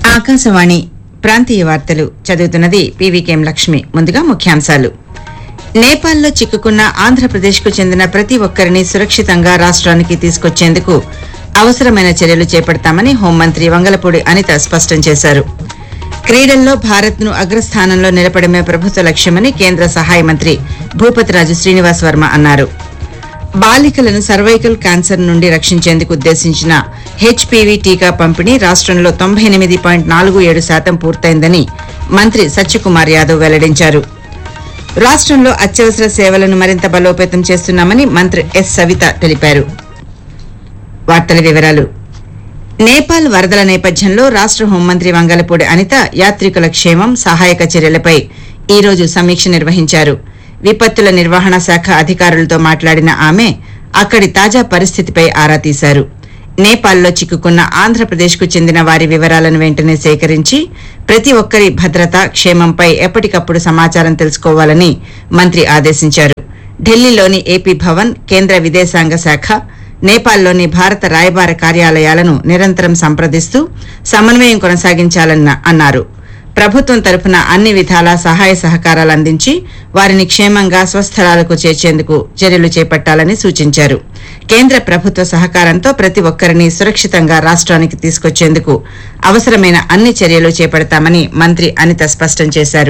ఆకాశవాణి ప్రాంతీయ వార్తలు చదువుతున్నది పీవీకేఎం లక్ష్మి ముందుగా ముఖ్యాంశాలు నేపాల్లో చిక్కుకున్న ఆంధ్రప్రదేశ్కు చెందిన ప్రతి ఒక్కరిని సురక్షితంగా రాష్ట్రానికి తీసుకొచ్చేందుకు అవసరమైన చర్యలు చేపడతామని హోంమంత్రి వంగలపూడి అనిత స్పష్టం చేశారు క్రీడల్లో భారత్ను అగ్రస్థానంలో నిలపడమే ప్రభుత్వ లక్ష్యమని కేంద్ర సహాయ మంత్రి భూపతిరాజు శ్రీనివాస్ వర్మ అన్నారు బాలికలను సర్వైకల్ క్యాన్సర్ నుండి రక్షించేందుకు ఉద్దేశించిన హెచ్పీవీ టీకా పంపిణీ రాష్ట్రంలో తొంభై ఎనిమిది పాయింట్ నాలుగు ఏడు శాతం పూర్తయిందని మంత్రి సత్యకుమార్ యాదవ్ వెల్లడించారు రాష్ట్రంలో అత్యవసర సేవలను మరింత బలోపేతం చేస్తున్నామని మంత్రి ఎస్ సవిత తెలిపారు వార్తల వివరాలు నేపాల్ వరదల నేపథ్యంలో రాష్ట్ర హోంమంత్రి వంగలపూడి అనిత యాత్రికుల క్షేమం సహాయక చర్యలపై ఈ రోజు సమీక్ష నిర్వహించారు విపత్తుల నిర్వహణ శాఖ అధికారులతో మాట్లాడిన ఆమె అక్కడి తాజా పరిస్థితిపై ఆరా తీశారు నేపాల్లో చిక్కుకున్న ఆంధ్రప్రదేశ్కు చెందిన వారి వివరాలను వెంటనే సేకరించి ప్రతి ఒక్కరి భద్రత క్షేమంపై ఎప్పటికప్పుడు సమాచారం తెలుసుకోవాలని మంత్రి ఆదేశించారు ఢిల్లీలోని ఏపీ భవన్ కేంద్ర విదేశాంగ శాఖ నేపాల్లోని భారత రాయబార కార్యాలయాలను నిరంతరం సంప్రదిస్తూ సమన్వయం కొనసాగించాలన్న అన్నారు ప్రభుత్వం తరపున అన్ని విధాలా సహాయ సహకారాలు అందించి వారిని క్షేమంగా స్వస్థలాలకు చేర్చేందుకు చర్యలు చేపట్టాలని సూచించారు కేంద్ర ప్రభుత్వ సహకారంతో ప్రతి ఒక్కరిని సురక్షితంగా రాష్ట్రానికి తీసుకొచ్చేందుకు అవసరమైన అన్ని చర్యలు చేపడతామని మంత్రి అనిత స్పష్టం చేశారు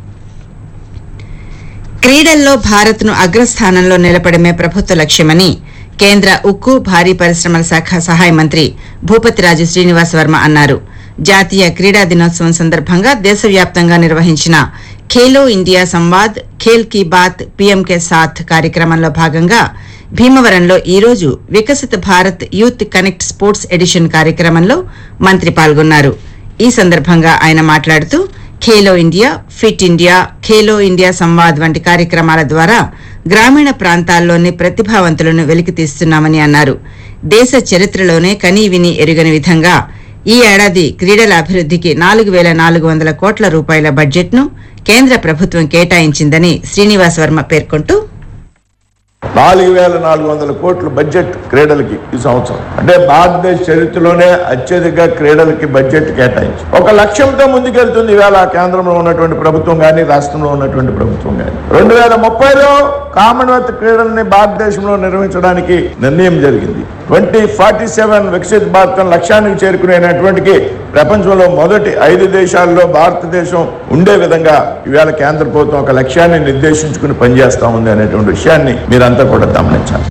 క్రీడల్లో భారత్ను అగ్రస్థానంలో నిలపడమే ప్రభుత్వ లక్ష్యమని కేంద్ర ఉక్కు భారీ పరిశ్రమల శాఖ సహాయ మంత్రి భూపతిరాజు శ్రీనివాస్ వర్మ అన్నారు జాతీయ క్రీడా దినోత్సవం సందర్భంగా దేశవ్యాప్తంగా నిర్వహించిన ఖేలో ఇండియా సంవాద్ ఖేల్ కీ బాత్ పీఎం కే సాథ్ కార్యక్రమంలో భాగంగా భీమవరంలో ఈ రోజు Vikasita Bharat youth connect sports edition కార్యక్రమంలో మంత్రి పాల్గొన్నారు ఈ సందర్భంగా ఆయన మాట్లాడుతూ Khelo India fit India Khelo India Samvad వంటి కార్యక్రమాల ద్వారా గ్రామీణ ప్రాంతాల్లోని ప్రతిభావంతులను వెలికితీస్తున్నామని అన్నారు దేశ చరిత్రలోనే కనీ విని ఎరుగని విధంగా ఈ ఏడాది క్రీడల అభివృద్ధికి నాలుగు వేల నాలుగు వందల కోట్ల రూపాయల బడ్జెట్ను కేంద్ర ప్రభుత్వం కేటాయించిందని శ్రీనివాస్ వర్మ పేర్కొంటూ నాలుగు వేల నాలుగు వందల కోట్ల బడ్జెట్ క్రీడలకి ఈ సంవత్సరం అంటే భారతదేశ చరిత్రలోనే అత్యధిక క్రీడలకి బడ్జెట్ కేటాయించి ఒక లక్ష్యంతో ముందుకెళ్తుంది ఈవేళ కేంద్రంలో ఉన్నటువంటి ప్రభుత్వం కానీ రాష్ట్రంలో ఉన్నటువంటి ప్రభుత్వం కానీ రెండు వేల ముప్పైలో కామన్వెల్త్ క్రీడల్ని భారతదేశంలో నిర్వహించడానికి నిర్ణయం జరిగింది twenty forty seven Viksit Bharat లక్ష్యానికి చేరుకునేటువంటికి ప్రపంచంలో మొదటి ఐదు దేశాల్లో భారతదేశం ఉండే విధంగా ఈవేళ కేంద్ర ప్రభుత్వం ఒక లక్ష్యాన్ని నిర్దేశించుకుని పనిచేస్తా ఉంది అనేటువంటి విషయాన్ని మీరంతా కూడా గమనించాలి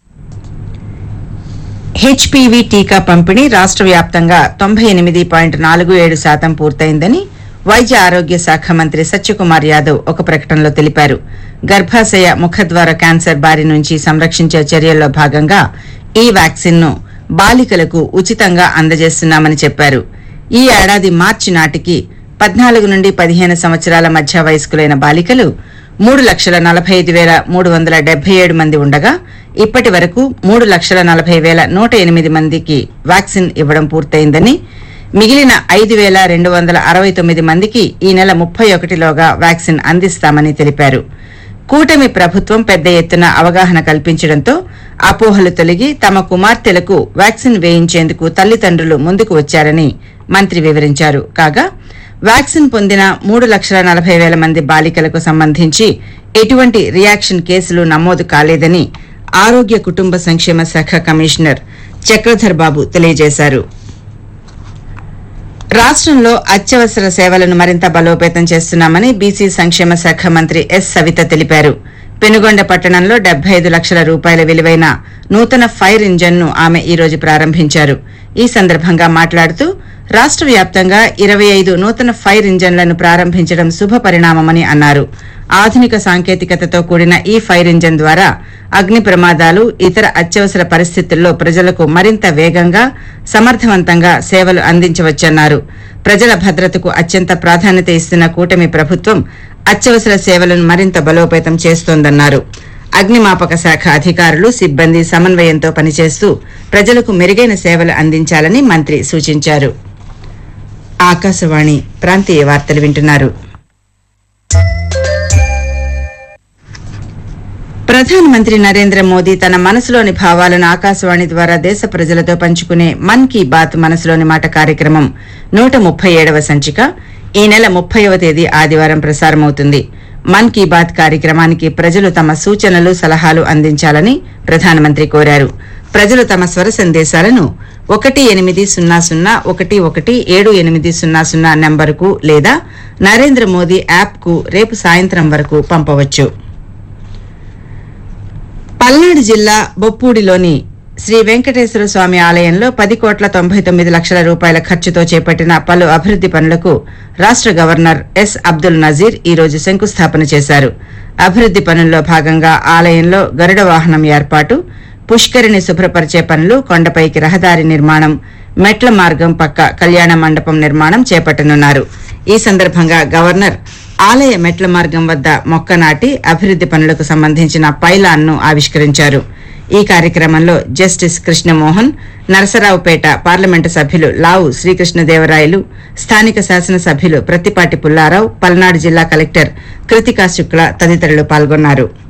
హెచ్పీవీ టీకా పంపిణీ రాష్ట్ర వ్యాప్తంగా తొంభై ఎనిమిది పాయింట్ నాలుగు ఏడు శాతం పూర్తయిందని వైద్య ఆరోగ్య శాఖ మంత్రి సత్యకుమార్ యాదవ్ ఒక ప్రకటనలో తెలిపారు గర్భాశయ ముఖద్వార క్యాన్సర్ బారి నుంచి సంరక్షించే చర్యల్లో భాగంగా ఈ వ్యాక్సిన్ ను బాలికలకు ఉచితంగా అందజేస్తున్నామని చెప్పారు ఈ ఏడాది మార్చి నాటికి పద్నాలుగు నుండి పదిహేను సంవత్సరాల మధ్య వయస్కులైన బాలికలు మూడు లక్షల నలభై ఐదు వేల మూడు వందల డెబ్బై ఏడు మంది ఉండగా ఇప్పటి వరకు మూడు లక్షల నలభై వేల నూట ఎనిమిది మందికి వ్యాక్సిన్ ఇవ్వడం పూర్తయిందని మిగిలిన ఐదు వేల రెండు వందల అరవై తొమ్మిది మందికి ఈ నెల ముప్పై ఒకటిలోగా వ్యాక్సిన్ అందిస్తామని తెలిపారు కూటమి ప్రభుత్వం పెద్ద ఎత్తున అవగాహన కల్పించడంతో అపోహలు తొలగి తమ కుమార్తెలకు వ్యాక్సిన్ వేయించేందుకు తల్లిదండ్రులు ముందుకు వచ్చారని మంత్రి వివరించారు కాగా వ్యాక్సిన్ పొందిన మూడు లక్షల నలభై వేల మంది బాలికలకు సంబంధించి ఎటువంటి రియాక్షన్ కేసులు నమోదు కాలేదని ఆరోగ్య కుటుంబ సంక్షేమ శాఖ కమిషనర్ చక్రధర్ బాబు తెలియజేశారు రాష్ట్రంలో అత్యవసర సేవలను మరింత బలోపేతం చేస్తున్నామని బీసీ సంక్షేమ శాఖ మంత్రి ఎస్ సవిత తెలిపారు పెనుగొండ పట్టణంలో డెబ్బై ఐదు లక్షల రూపాయల విలువైన నూతన ఫైర్ ఇంజన్ ను ఆమె ఈ రోజు ప్రారంభించారు ఈ సందర్భంగా మాట్లాడుతూ రాష్ట్ర వ్యాప్తంగా ఇరవై ఐదు నూతన ఫైర్ ఇంజన్లను ప్రారంభించడం శుభ పరిణామమని అన్నారు ఆధునిక సాంకేతికతతో కూడిన ఈ ఫైర్ ఇంజన్ ద్వారా అగ్ని ప్రమాదాలు ఇతర అత్యవసర పరిస్థితుల్లో ప్రజలకు మరింత వేగంగా సమర్థవంతంగా సేవలు అందించవచ్చన్నారు ప్రజల భద్రతకు అత్యంత ప్రాధాన్యత ఇస్తున్న కూటమి ప్రభుత్వం అత్యవసర సేవలను మరింత బలోపేతం చేస్తోందన్నారు అగ్నిమాపక శాఖ అధికారులు సిబ్బంది సమన్వయంతో పనిచేస్తూ ప్రజలకు మెరుగైన సేవలు అందించాలని మంత్రి సూచించారు ఆకాశవాణి ప్రాంతీయ వార్తలు వింటున్నారు ప్రధానమంత్రి నరేంద్ర మోదీ తన మనసులోని భావాలను ఆకాశవాణి ద్వారా దేశ ప్రజలతో పంచుకునే మన్ కీ బాత్ మనసులోని మాట కార్యక్రమం నూట ముప్పై ఏడవ సంచిక ఈ నెల ముప్పైవ తేదీ ఆదివారం ప్రసారమవుతుంది మన్ కీ బాత్ కార్యక్రమానికి ప్రజలు తమ సూచనలు సలహాలు అందించాలని ప్రధానమంత్రి కోరారు ప్రజలు తమ స్వర సందేశాలను ఒకటి ఎనిమిది సున్నా సున్నా ఒకటి ఒకటి ఏడు ఎనిమిది సున్నా సున్నా నంబరుకు లేదా నరేంద్ర మోదీ యాప్కు రేపు సాయంత్రం వరకు పంపవచ్చు పల్నాడు జిల్లా బొప్పూడిలోని శ్రీ వెంకటేశ్వర స్వామి ఆలయంలో పది కోట్ల తొంభై తొమ్మిది లక్షల రూపాయల ఖర్చుతో చేపట్టిన పలు అభివృద్ది పనులకు రాష్ట గవర్నర్ ఎస్ అబ్దుల్ నజీర్ ఈ రోజు శంకుస్థాపన చేశారు అభివృద్ది పనుల్లో భాగంగా ఆలయంలో గరుడ వాహనం ఏర్పాటు పుష్కరిణి శుభ్రపరిచే పనులు కొండపైకి రహదారి నిర్మాణం మెట్ల మార్గం పక్క కళ్యాణ మండపం నిర్మాణం చేపట్టనున్నారు ఈ సందర్భంగా గవర్నర్ ఆలయ మెట్ల మార్గం వద్ద మొక్క నాటి అభివృద్ది పనులకు సంబంధించిన పైలాన్ను ఆవిష్కరించారు ఈ కార్యక్రమంలో జస్టిస్ కృష్ణమోహన్ నరసరావుపేట పార్లమెంటు సభ్యులు లావు శ్రీకృష్ణదేవరాయలు స్థానిక శాసనసభ్యులు ప్రత్తిపాటి పుల్లారావు పల్నాడు జిల్లా కలెక్టర్ కృతికా శుక్ల తదితరులు పాల్గొన్నారు